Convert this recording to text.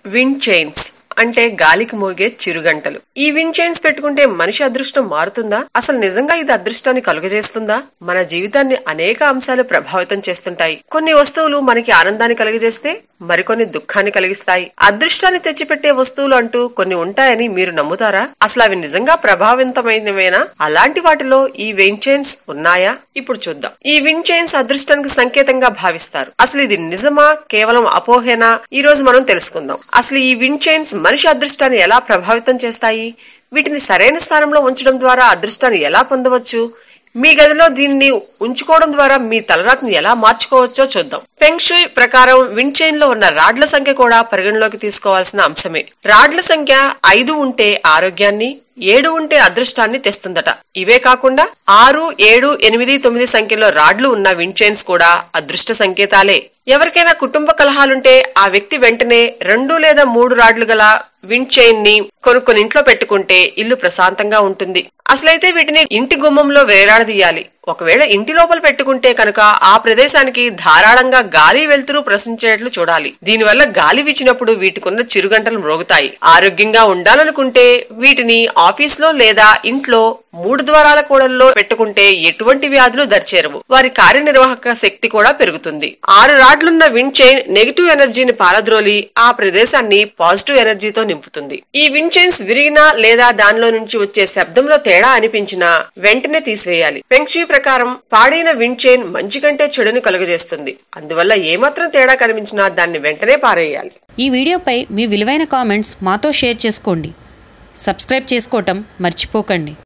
wind chains అంటే గాలికి మోగే చిరుగంటలు ఈ విండ్ చైన్స్ పెట్టుకుంటే మనిషి అదృష్టం మారుతుందా అసలు నిజంగా ఇది అదృష్టాన్ని కలుగజేస్తుందా మన జీవితాన్ని అనేక అంశాలు ప్రభావితం చేస్తుంటాయి కొన్ని వస్తువులు మనకి ఆనందాన్ని కలుగజేస్తే మరికొన్ని దుఃఖాన్ని కలిగిస్తాయి అదృష్టాన్ని తెచ్చిపెట్టే వస్తువులు అంటూ కొన్ని ఉంటాయని మీరు నమ్ముతారా అసలు అవి నిజంగా ప్రభావితమైనవేనా అలాంటి వాటిలో ఈ విండ్ చైన్స్ ఉన్నాయా ఇప్పుడు చూద్దాం ఈ విండ్ చైన్స్ అదృష్టానికి సంకేతంగా భావిస్తారు అసలు ఇది నిజమా కేవలం అపోహేనా ఈ రోజు మనం తెలుసుకుందాం అసలు ఈ విండ్ చైన్స్ మనిషి అదృష్టాన్ని ఎలా ప్రభావితం చేస్తాయి వీటిని సరైన స్థానంలో ఉంచడం ద్వారా అదృష్టాన్ని ఎలా పొందవచ్చు మీ గదిలో దీన్ని ఉంచుకోవడం ద్వారా మీ తలరాతని ఎలా మార్చుకోవచ్చో చూద్దాం ఫెంగ్షుయ్ ప్రకారం విండ్ చైన్ లో ఉన్న రాడ్ల సంఖ్య కూడా పరిగణలోకి తీసుకోవాల్సిన అంశమే రాడ్ల సంఖ్య ఐదు ఉంటే ఆరోగ్యాన్ని ఏడు ఉంటే అదృష్టాన్ని తెస్తుందట ఇవే కాకుండా ఆరు ఏడు ఎనిమిది తొమ్మిది సంఖ్యలో రాడ్లు ఉన్న విండ్ చైన్స్ కూడా అదృష్ట సంకేతాలే ఎవరికైనా కుటుంబ కలహాలుంటే ఆ వ్యక్తి వెంటనే రెండు లేదా మూడు రాడ్లు గల విండ్ చైన్ ని కొనుక్కొని ఇంట్లో పెట్టుకుంటే ఇల్లు ప్రశాంతంగా ఉంటుంది అసలైతే వీటిని ఇంటి గుమ్మంలో వేలాడదీయాలి ఒకవేళ ఇంటి లోపల పెట్టుకుంటే కనుక ఆ ప్రదేశానికి ధారాళంగా గాలి వెలుతురు ప్రసరించేట్లు చూడాలి దీనివల్ల గాలి వీచినప్పుడు వీటికున్న చిరుగంటలు మ్రోగుతాయి ఆరోగ్యంగా ఉండాలనుకుంటే వీటిని ఆఫీస్ లో లేదా ఇంట్లో మూడు ద్వారాల కూడల్లో పెట్టుకుంటే ఎటువంటి వ్యాధులు దరిచేరవు వారి కార్యనిర్వాహక శక్తి కూడా పెరుగుతుంది ఆరు రాడ్లున్న విండ్ చైన్ నెగిటివ్ ఎనర్జీని పాలద్రోలి ఆ ప్రదేశాన్ని పాజిటివ్ ఎనర్జీతో నింపుతుంది ఈ విండ్ చైన్స్ విరిగినా లేదా దానిలో నుంచి వచ్చే శబ్దంలో తేడా అనిపించినా వెంటనే తీసివేయాలి ఫెంక్షీ ప్రకారం పాడైన విండ్ చైన్ మంచి కంటే చెడుని కలుగజేస్తుంది అందువల్ల ఏమాత్రం తేడా కనిపించినా దాన్ని వెంటనే పారేయాలి ఈ వీడియోపై మీ విలువైన కామెంట్స్ మాతో షేర్ చేసుకోండి సబ్స్క్రైబ్ చేసుకోవటం మర్చిపోకండి